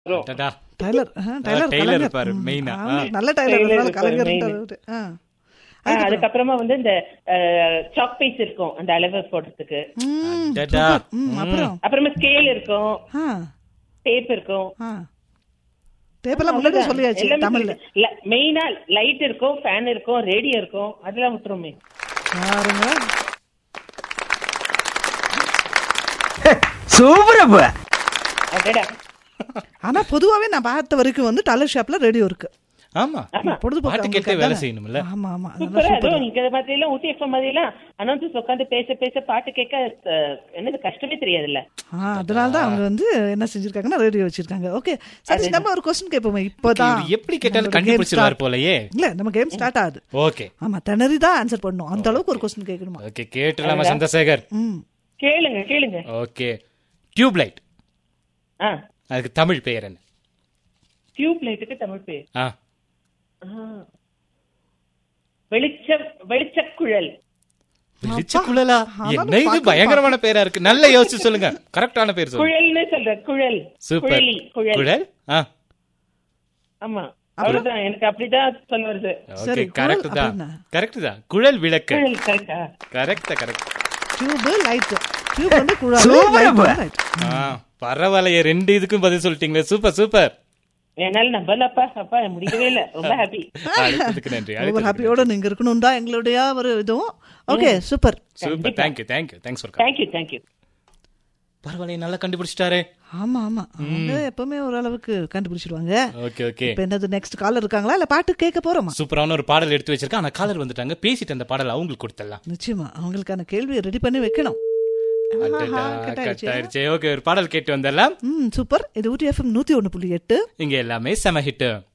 அடடா. டைலர் ஆ, tailor tailor கலைஞர். இருப்பாரு, ம், மெயினா. ஆமா, ஆ. நல்ல டைலர் டெய்லர் அதனால இருப்பாரு, கலைஞர் மெயின். ஆ ஆ, அதுக்கப்புறமா வந்து இந்த சாக் பீஸ் இருக்கும் அந்த அளவு போடுறதுக்கு ம், அடடா. சூப்பர். ம், அப்புறம் அப்புறமா ஸ்கேல் இருக்கும் ஆ டேப் இருக்கும் ஆ டேப்பெல்லாம் முன்னாடியே சொல்லியாச்சு தமிழ்ல மெயினா லைட் இருக்கும் ஃபேன் இருக்கும் ரேடியோ இருக்கும் அதெல்லாம் விட்டுருமே பாருங்க சூப்பரப்ப அடடா ஆனா பொதுவாவே நான் பார்த்த வரைக்கும் வந்து டலர் ஷாப்ல ரேடியோ இருக்கு ஆமா பொழுதுபோக்கு பாட்டு அவங்களுக்கு கேட்டே வேலை அதானே. செய்யணும்ல ஆமா ஆமா அதெல்லாம் சூப்பரா சூப்பர் அதுவும் நீங்க மாதிரி எல்லாம் ஊட்டி எஃப்எம் மாதிரி எல்லாம் அனௌன்சஸ் உட்காந்து பேச பேச பாட்டு கேட்க அஹ், என்னது கஷ்டமே தெரியாதுல்ல ஆ அதனால தான் அவங்க வந்து என்ன செஞ்சிருக்காங்கன்னா ரேடியோ வச்சிருக்காங்க ஓகே சரி நம்ம ஒரு கொஸ்டின் கேட்போமே இப்போதான் இவர் எப்படி கேட்டாலும் நம்மளோட game கண்டுபிடிச்சிருவார் start. போலயே இல்ல நம்ம கேம் ஸ்டார்ட் ஆகுது ஓகே ஆமா திணறி தான் ஆன்சர் பண்ணணும் அந்த அளவுக்கு ஒரு கொஸ்டின் கேட்கணுமா ஓகே கேட்டுலாமா சந்திரசேகர் ம் கேளுங்க கேளுங்க ஓகே டியூப் லைட் ஆ அதுக்கு தமிழ் பெயர் என்ன டியூப் லைட்டுக்கு தமிழ் பேர் ஆ ஆ. வெளிச்ச வெளிச்சக்குழல் வெளிச்சக்குழலா ஆனாலும் என்ன இது பார்க்க பயங்கரமான பேரா இருக்கு நல்லா யோசிச்சு சொல்லுங்க கரெக்டான பேர் சொல்லுங்க குழல்னு சொல்ற குழல் சூப்பர் குழலி குழல் குழல் ஆ ஆமா அவ்வளவுதான் எனக்கு அப்படிதான் சொல்ல வருது ஓகே சரி, கரெக்ட் குழல் தான் அப்படின்னா? கரெக்ட் தான் குழல் விளக்கு குழல் கரெக்டா correct correct tube light tube வந்து குழாய் சூப்பர் light அப்ப. வந்து light. ஆ பரவாயில்லையே ரெண்டு இதுக்கும் பதில் சொல்லிட்டீங்களே சூப்பர் சூப்பர் என்னால நம்பலப்பா அப்பா முடியவே இல்ல ரொம்ப ஹாப்பி அடுத்ததுக்கு நன்றி ஒவ்வொரு அடுத்ததுக்கு ஹாப்பியோட நீங்க இருக்கணும் தான் எங்களுடைய ஒரு இதுவும் okay super super thank you thank you thanks for thank you thank you பரவாயில்லையே நல்லா கண்டுபிடிச்சிட்டாரே ஆமா ஆமா அவங்க எப்பவுமே ஓரளவுக்கு கண்டுபிடிச்சிடுவாங்க ஓகே ஓகே இப்ப என்னது நெக்ஸ்ட் காலர் இருக்காங்களா இல்ல பாட்டு கேட்க போறோமா சூப்பரான ஒரு பாடல் எடுத்து வச்சிருக்கேன் ஆனா காலர் வந்துட்டாங்க பேசிட்டு அந்த பாடல் அவங்களுக்கு கொடுத்துடலாம் நிச்சயமா அவங்களுக்கான கேள்வியை ரெடி பண்ணி வைக்கணும் அடடா, ஆஹா, cut cut ஆயிடுச்சு. ஆயிடுச்சு ஓகே ஒரு பாடல் கேட்டு வந்துடலாம் ம் சூப்பர் இது ஊட்டி எஃப்எம் நூத்தி ஒண்ணு புள்ளி எட்டு இங்க எல்லாமே செம ஹிட்